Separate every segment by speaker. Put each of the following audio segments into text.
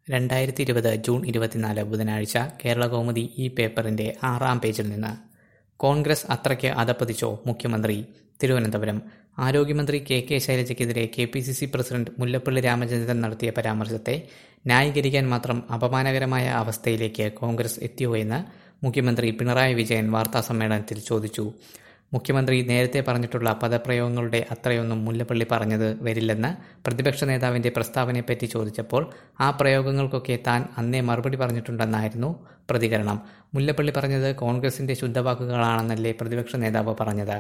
Speaker 1: രണ്ടായിരത്തി ഇരുപത് ജൂൺ ഇരുപത്തിനാല് ബുധനാഴ്ച കേരളകൗമുദി ഈ പേപ്പറിന്റെ ആറാം പേജിൽ നിന്ന് കോൺഗ്രസ് അത്രയ്ക്ക് അധപ്പതിച്ചോ മുഖ്യമന്ത്രി തിരുവനന്തപുരം ആരോഗ്യമന്ത്രി കെ കെ ശൈലജയ്ക്കെതിരെ K P C C president Mullappally Ramachandran നടത്തിയ പരാമർശത്തെ ന്യായീകരിക്കാൻ മാത്രം അപമാനകരമായ അവസ്ഥയിലേക്ക് കോൺഗ്രസ് എത്തിയോ എന്ന് മുഖ്യമന്ത്രി പിണറായി വിജയൻ വാർത്താസമ്മേളനത്തിൽ ചോദിച്ചു മുഖ്യമന്ത്രി നേരത്തെ പറഞ്ഞിട്ടുള്ള പദപ്രയോഗങ്ങളുടെ അത്രയൊന്നും മുല്ലപ്പള്ളി പറഞ്ഞത് വരില്ലെന്ന് പ്രതിപക്ഷ നേതാവിന്റെ പ്രസ്താവനയെപ്പറ്റി ചോദിച്ചപ്പോൾ ആ പ്രയോഗങ്ങൾക്കൊക്കെ താൻ അന്നേ മറുപടി പറഞ്ഞിട്ടുണ്ടെന്നായിരുന്നു പ്രതികരണം മുല്ലപ്പള്ളി പറഞ്ഞത് കോൺഗ്രസിന്റെ ശുദ്ധവാക്കുകളാണെന്നല്ലേ പ്രതിപക്ഷ നേതാവ് പറഞ്ഞത്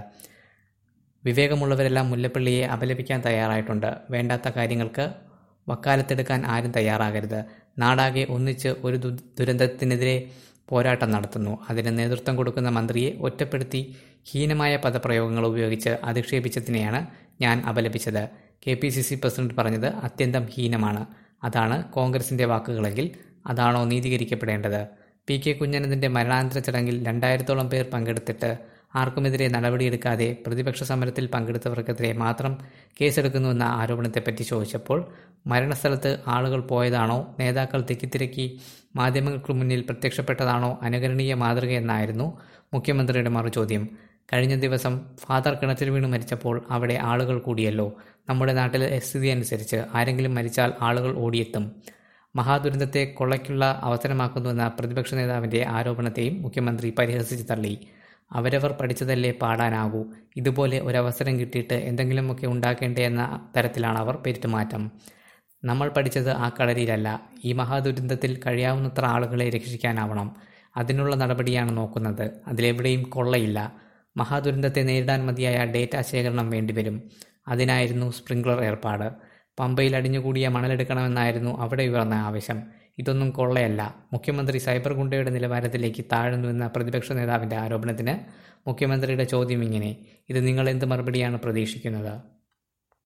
Speaker 1: വിവേകമുള്ളവരെല്ലാം മുല്ലപ്പള്ളിയെ അപലപിക്കാൻ തയ്യാറായിട്ടുണ്ട് വേണ്ടാത്ത കാര്യങ്ങൾക്ക് വക്കാലത്തെടുക്കാൻ ആരും തയ്യാറാകരുത് നാടാകെ ഒന്നിച്ച് ഒരു ദു ദുരന്തത്തിനെതിരെ പോരാട്ടം നടത്തുന്നു അതിന് നേതൃത്വം കൊടുക്കുന്ന മന്ത്രിയെ ഒറ്റപ്പെടുത്തി ഹീനമായ പദപ്രയോഗങ്ങൾ ഉപയോഗിച്ച് അധിക്ഷേപിച്ചതിനെയാണ് ഞാൻ അപലപിച്ചത് K P C C president പറഞ്ഞത് അത്യന്തം ഹീനമാണ് അതാണ് കോൺഗ്രസിന്റെ വാക്കുകളെങ്കിൽ അതാണോ നീതീകരിക്കപ്പെടേണ്ടത് പി കെ കുഞ്ഞനന്ദിന്റെ മരണാനന്തര ചടങ്ങിൽ രണ്ടായിരത്തോളം പേർ പങ്കെടുത്തിട്ട് ആർക്കുമെതിരെ നടപടിയെടുക്കാതെ പ്രതിപക്ഷ സമരത്തിൽ പങ്കെടുത്തവർക്കെതിരെ മാത്രം കേസെടുക്കുന്നുവെന്ന ആരോപണത്തെപ്പറ്റി ചോദിച്ചപ്പോൾ മരണസ്ഥലത്ത് ആളുകൾ പോയതാണോ നേതാക്കൾ തിക്കിത്തിരക്കി മാധ്യമങ്ങൾക്ക് മുന്നിൽ പ്രത്യക്ഷപ്പെട്ടതാണോ അനുകരണീയ മാതൃകയെന്നായിരുന്നു മുഖ്യമന്ത്രിയുടെ മറുചോദ്യം കഴിഞ്ഞ ദിവസം ഫാദർ കിണറ്റിൽ വീണ് മരിച്ചപ്പോൾ അവിടെ ആളുകൾ കൂടിയല്ലോ നമ്മുടെ നാട്ടിലെ സ്ഥിതി അനുസരിച്ച് ആരെങ്കിലും മരിച്ചാൽ ആളുകൾ ഓടിയെത്തും മഹാദുരന്തത്തെ കൊള്ളയ്ക്കുള്ള അവസരമാക്കുന്നുവെന്ന പ്രതിപക്ഷ നേതാവിന്റെ ആരോപണത്തെയും മുഖ്യമന്ത്രി പരിഹസിച്ച് തള്ളി അവരവർ പഠിച്ചതല്ലേ പാടാനാകൂ ഇതുപോലെ ഒരവസരം കിട്ടിയിട്ട് എന്തെങ്കിലുമൊക്കെ ഉണ്ടാക്കേണ്ടേ എന്ന തരത്തിലാണ് അവർ പെരുത്തുമാറ്റം നമ്മൾ പഠിച്ചത് ആ കളരിയിലല്ല ഈ മഹാദുരന്തത്തിൽ കഴിയാവുന്നത്ര ആളുകളെ രക്ഷിക്കാനാവണം അതിനുള്ള നടപടിയാണ് നോക്കുന്നത് അതിലെവിടെയും കൊള്ളയില്ല മഹാദുരന്തത്തെ നേരിടാൻ മതിയായ ഡേറ്റ ശേഖരണം വേണ്ടിവരും അതിനായിരുന്നു സ്പ്രിംഗ്ലർ ഏർപ്പാട് പമ്പയിൽ അടിഞ്ഞുകൂടിയ മണലെടുക്കണമെന്നായിരുന്നു അവിടെ ഉയർന്ന ആവശ്യം ഇതൊന്നും കൊള്ളയല്ല മുഖ്യമന്ത്രി സൈബർ ഗുണ്ടയുടെ നിലവാരത്തിലേക്ക് താഴുന്നുവെന്ന പ്രതിപക്ഷ നേതാവിന്റെ ആരോപണത്തിന് മുഖ്യമന്ത്രിയുടെ ചോദ്യം ഇങ്ങനെ ഇത് നിങ്ങൾ എന്ത് മറുപടിയാണ് പ്രതീക്ഷിക്കുന്നത്